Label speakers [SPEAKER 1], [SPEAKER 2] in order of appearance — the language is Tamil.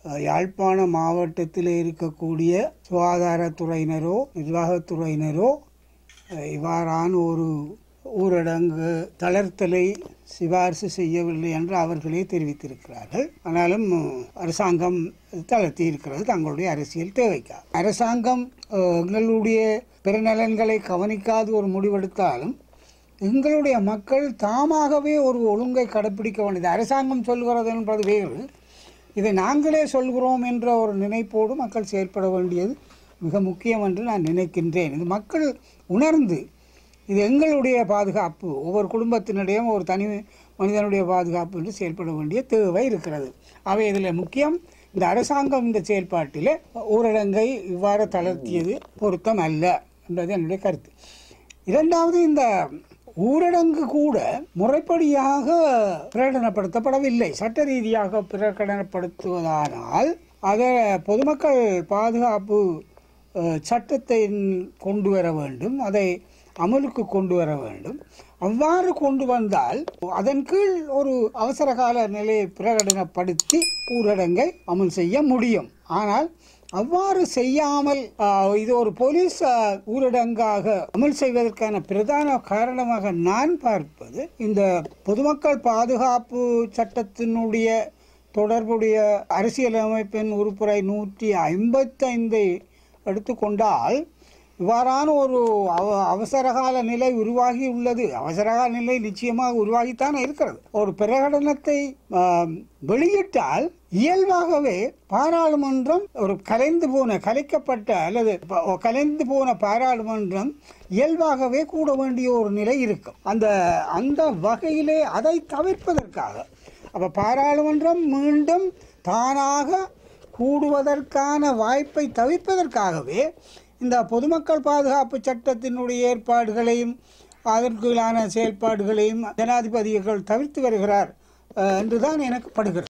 [SPEAKER 1] அஹ், யாழ்ப்பாண மாவட்டத்தில் இருக்கக்கூடிய சுகாதாரத்துறையினரோ நிர்வாகத்துறையினரோ அஹ், இவ்வாறான ஒரு ஊரடங்கு தளர்த்தலை சிபாரிசு செய்யவில்லை என்று அவர்களே தெரிவித்திருக்கிறார்கள் ஆனாலும் அரசாங்கம் தளர்த்தி இருக்கிறது தங்களுடைய அரசியல் தேவைக்காக அரசாங்கம் அஹ், எங்களுடைய பிறநலன்களை கவனிக்காது ஒரு முடிவெடுத்தாலும் எங்களுடைய மக்கள் தாமாகவே ஒரு ஒழுங்கை கடைப்பிடிக்க வேண்டியது அரசாங்கம் சொல்கிறது என்பது வேறு இதை நாங்களே சொல்கிறோம் என்ற ஒரு நினைப்போடு மக்கள் செயல்பட வேண்டியது மிக முக்கியம் என்று நான் நினைக்கின்றேன் இது மக்கள் உணர்ந்து இது எங்களுடைய பாதுகாப்பு ஒவ்வொரு குடும்பத்தினிடையும் ஒரு தனி மனிதனுடைய பாதுகாப்பு என்று செயல்பட வேண்டிய தேவை இருக்கிறது அவை இதில் முக்கியம் இந்த அரசாங்கம் இந்த செயல்பாட்டில் ஊரடங்கை இவ்வாறு தளர்த்தியது பொருத்தம் அல்ல என்பது என்னுடைய கருத்து இரண்டாவது இந்த ஊரடங்கு கூட முறைப்படியாக பிரகடனப்படுத்தப்படவில்லை சட்ட ரீதியாக பிரகடனப்படுத்துவதானால் அதை பொதுமக்கள் பாதுகாப்பு அஹ், சட்டத்தை கொண்டு வர வேண்டும் அதை அமலுக்கு கொண்டு வர வேண்டும் அவ்வாறு கொண்டு வந்தால் அதன் கீழ் ஒரு அவசர கால நிலையை பிரகடனப்படுத்தி ஊரடங்கை அமல் செய்ய முடியும் ஆனால் அவ்வாறு செய்யாமல் ஆஹ், இது ஒரு போலீஸ் ஆஹ், ஊரடங்காக அமல் செய்வதற்கான பிரதான காரணமாக நான் பார்ப்பது இந்த பொதுமக்கள் பாதுகாப்பு சட்டத்தினுடைய தொடர்புடைய அரசியலமைப்பின் உறுப்புரை நூற்றி ஐம்பத்தைந்தை எடுத்துக்கொண்டால் இவ்வாறான ஒரு அவ அவசரகால நிலை உருவாகி உள்ளது அவசரகால நிலை நிச்சயமாக உருவாகித்தான் இருக்கிறது ஒரு பிரகடனத்தை ஆம், வெளியிட்டால் இயல்பாகவே பாராளுமன்றம் ஒரு கலைந்து போன கலைக்கப்பட்ட அல்லது ப- கலைந்து போன பாராளுமன்றம் இயல்பாகவே கூட வேண்டிய ஒரு நிலை இருக்கும் அந்த அந்த வகையிலே அதை தவிர்ப்பதற்காக அப்போ பாராளுமன்றம் மீண்டும் தானாக கூடுவதற்கான வாய்ப்பை தவிர்ப்பதற்காகவே இந்த பொதுமக்கள் பாதுகாப்பு சட்டத்தினுடைய ஏற்பாடுகளையும் அதற்குள்ளான செயல்பாடுகளையும் ஜனாதிபதிகள் தவிர்த்து வருகிறார் அஹ், என்றுதான் எனக்கு படுகிறது